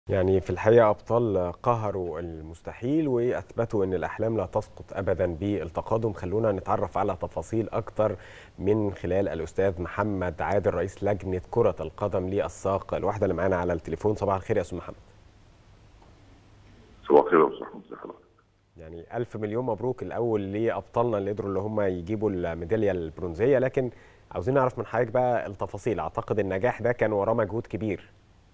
يعني في الحقيقة أبطال قهروا المستحيل وأثبتوا أن الأحلام لا تسقط أبدا بالتقادم خلونا نتعرف على تفاصيل أكتر من خلال الأستاذ محمد عادل رئيس لجنة كرة القدم للساق الواحدة اللي معانا على التليفون صباح الخير يا أستاذ محمد صباح الخير يا أستاذ أحمد ازي حضرتك يعني ألف مليون مبروك الأول لأبطالنا اللي قدروا اللي هم يجيبوا الميدالية البرونزية لكن عاوزين نعرف من حضرتك بقى التفاصيل أعتقد النجاح ده كان وراه مجهود كبير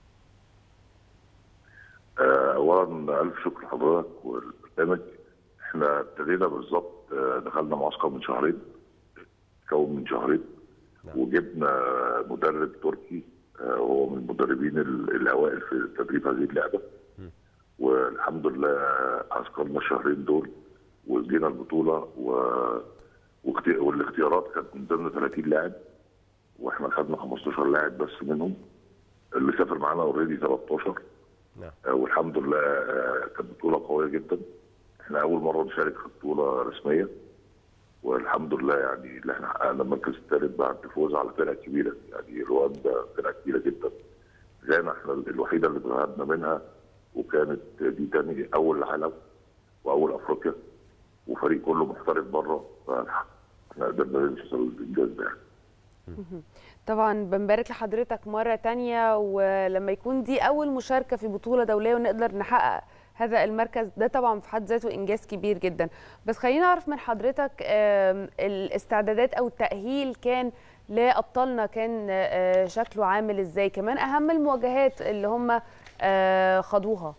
اولا الف شكر لحضرتك والبرنامج احنا ابتدينا بالظبط دخلنا معسكر من شهرين تكون من شهرين نعم. وجبنا مدرب تركي هو من المدربين الاوائل في تدريب هذه اللعبه والحمد لله عسكرنا الشهرين دول وجينا البطوله و... واختي... والاختيارات كانت من ضمن 30 لاعب واحنا خدنا 15 لاعب بس منهم اللي سافر معانا اوريدي 13 نعم. والحمد لله كانت بطوله قويه جدا احنا اول مره نشارك في بطوله رسميه والحمد لله يعني اللي احنا حققنا المركز الثالث بعد فوز على فرقه كبيره يعني رواندا فرقه كبيره جدا غانا احنا الوحيده اللي ذهبنا منها وكانت دي تاني اول العالم واول افريقيا وفريق كله محترف بره فاحنا قدرنا نوصل للانجاز ده يعني. طبعا بنبارك لحضرتك مرة تانية ولما يكون دي أول مشاركة في بطولة دولية ونقدر نحقق هذا المركز ده طبعا في حد ذاته إنجاز كبير جدا بس خلينا نعرف من حضرتك الاستعدادات أو التأهيل كان لأبطالنا كان شكله عامل إزاي كمان أهم المواجهات اللي هم خدوها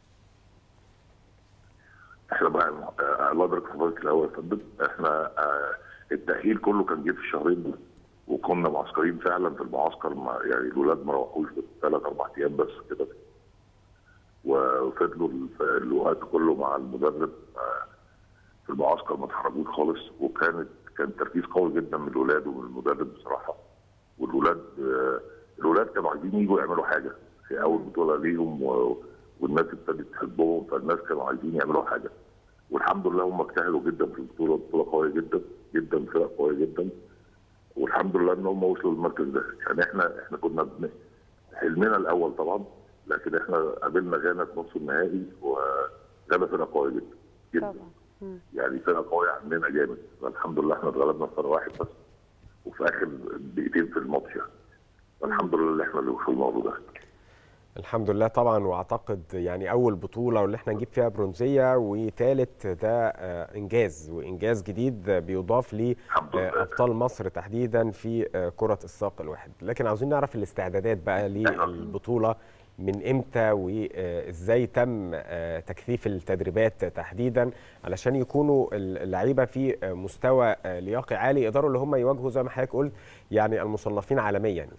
احنا بقى الله يبارك في حضرتك الاول يا فندم احنا التاهيل كله كان جه في الشهرين دول وكنا معسكرين فعلا في المعسكر مع يعني الولاد ما روحوش ثلاث اربع ايام بس كده وفضلوا الوقت كله مع المدرب في المعسكر ما اتحركوش خالص وكانت كان تركيز قوي جدا من الولاد ومن المدرب بصراحه والولاد الولاد كانوا عايزين يجوا يعملوا حاجه في اول بطوله ليهم والناس ابتدت تحبهم فالناس كانوا عايزين يعملوا حاجه والحمد لله هم اجتهدوا جدا في البطوله بطوله قويه جدا جدا فرق قويه جدا والحمد لله ان هم وصلوا للمركز ده يعني احنا احنا كنا بن... حلمنا الاول طبعا لكن احنا قابلنا غانا في نصف النهائي وغانا فرقه قويه جدا جدا طبعا يعني فرقه قويه عننا جامد فالحمد لله احنا اتغلبنا في فرق واحد بس وفي اخر دقيقتين في الماتش يعني فالحمد لله اللي احنا اللي وصلنا له ده الحمد لله طبعا واعتقد يعني اول بطوله واللي احنا نجيب فيها برونزيه وثالث ده انجاز وانجاز جديد بيضاف لابطال مصر تحديدا في كره الساق الواحد لكن عاوزين نعرف الاستعدادات بقى للبطوله من امتى وازاي تم تكثيف التدريبات تحديدا علشان يكونوا اللعيبه في مستوى لياقي عالي يقدروا اللي هم يواجهوا زي ما حضرتك قلت يعني المصنفين عالميا يعني.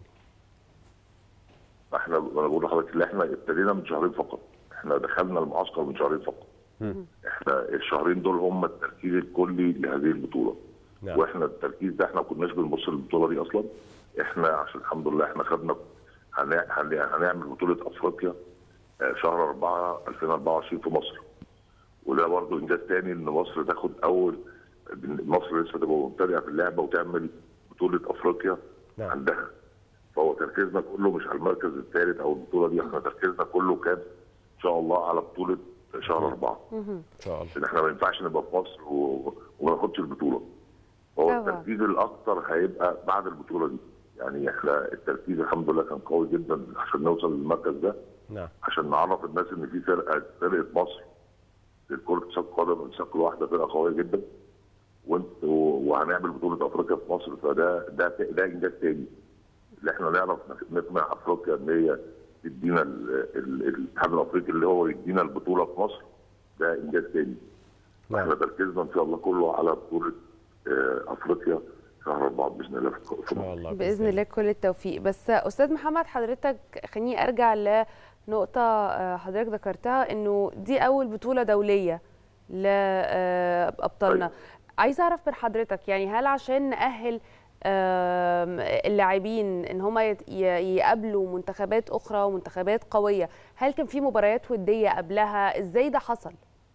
احنا انا بقول لحضرتك ان احنا ابتدينا من شهرين فقط احنا دخلنا المعسكر من شهرين فقط احنا الشهرين دول هم التركيز الكلي لهذه البطوله نعم. واحنا التركيز ده احنا ما كناش بنبص للبطوله دي اصلا احنا عشان الحمد لله احنا خدنا هنعمل بطوله افريقيا شهر 4 2024 في مصر وده برضه انجاز تاني ان مصر تاخد اول مصر لسه تبقى مبتدئه في اللعبه وتعمل بطوله افريقيا نعم. عندها فهو تركيزنا كله مش على المركز الثالث او البطوله دي احنا تركيزنا كله كان ان شاء الله على بطوله شهر اربعه. ان شاء الله. ان احنا ما ينفعش نبقى في مصر و... وما ناخدش البطوله. هو التركيز الاكثر هيبقى بعد البطوله دي. يعني احنا التركيز الحمد لله كان قوي جدا عشان نوصل للمركز ده. نعم. عشان نعرف الناس ان في فرقه فرقه مصر لكره ساق قدم ساق واحده فرقه قويه جدا. وانت وهنعمل بطوله افريقيا في مصر فده ده ده انجاز تاني. اللي احنا نعرف نقنع افريقيا ان هي تدينا الاتحاد الافريقي اللي هو يدينا البطوله في مصر ده انجاز تاني. نعم. احنا تركيزنا ان شاء الله كله على بطوله افريقيا شهر اربعه باذن الله في ان شاء الله باذن الله كل التوفيق بس استاذ محمد حضرتك خليني ارجع لنقطه حضرتك ذكرتها انه دي اول بطوله دوليه لابطالنا عايزه اعرف من حضرتك يعني هل عشان ناهل اللاعبين ان هم يقابلوا منتخبات اخرى ومنتخبات قويه هل كان في مباريات وديه قبلها ازاي ده حصل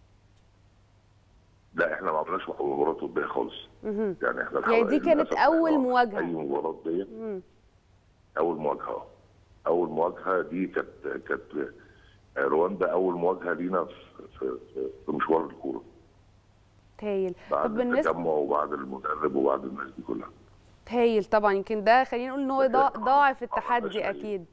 لا احنا ما عملناش مباراه وديه خالص مهم. يعني احنا يعني دي كانت اول مواجهه اي مباراه وديه مم. اول مواجهه اول مواجهه دي كانت كانت رواندا اول مواجهه لينا في في, في, في مشوار الكوره هايل بعد طب بالنسبه التجمع وبعد المدرب وبعد الناس دي كلها هايل طبعا يمكن ده خلينا نقول ان هو ضا- ضاعف طبعاً التحدي مش هايل. اكيد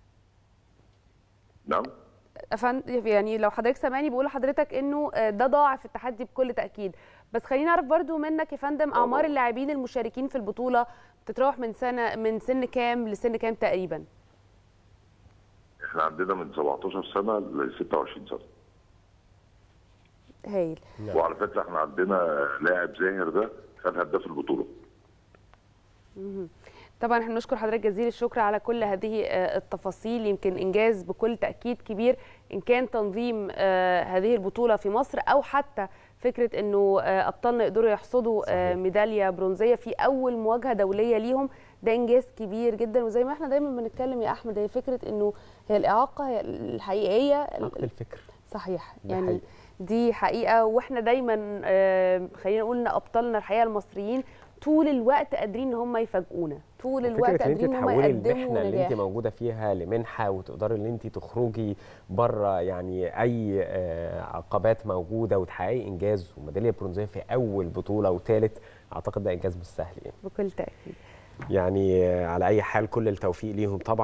نعم أفن... يعني لو حضرتك سامعني بقول لحضرتك انه آه، ده ضاعف التحدي بكل تاكيد بس خلينا نعرف برضو منك يا فندم اعمار طبعاً. اللاعبين المشاركين في البطوله بتتراوح من سنه من سن كام لسن كام تقريبا احنا عندنا من 17 سنه ل 26 سنه هايل وعلى فكره احنا عندنا لاعب زاهر ده خد هداف البطوله طبعا احنا بنشكر حضرتك جزيل الشكر على كل هذه آه، التفاصيل يمكن انجاز بكل تاكيد كبير ان كان تنظيم آه، هذه البطوله في مصر او حتى فكره انه آه، ابطالنا يقدروا يحصدوا آه، صحيح. ميداليه برونزيه في اول مواجهه دوليه ليهم ده انجاز كبير جدا وزي ما احنا دايما بنتكلم يا احمد هي فكره انه هي الاعاقه هي الحقيقيه عقد الفكر صحيح ده يعني حقيقي. دي حقيقه واحنا دايما آه، خلينا نقول ان ابطالنا الحقيقه المصريين طول الوقت قادرين ان هم يفاجئونا طول الوقت فكره ان انت قادرين ان هم تحولي يقدموا المحنه اللي انت نجاح موجوده فيها لمنحه وتقدري ان انت تخرجي بره يعني اي آه، عقبات موجوده وتحققي انجاز وميداليه برونزيه في اول بطوله وثالث اعتقد ده انجاز مش سهل يعني بكل تاكيد يعني آه، على اي حال كل التوفيق ليهم طبعا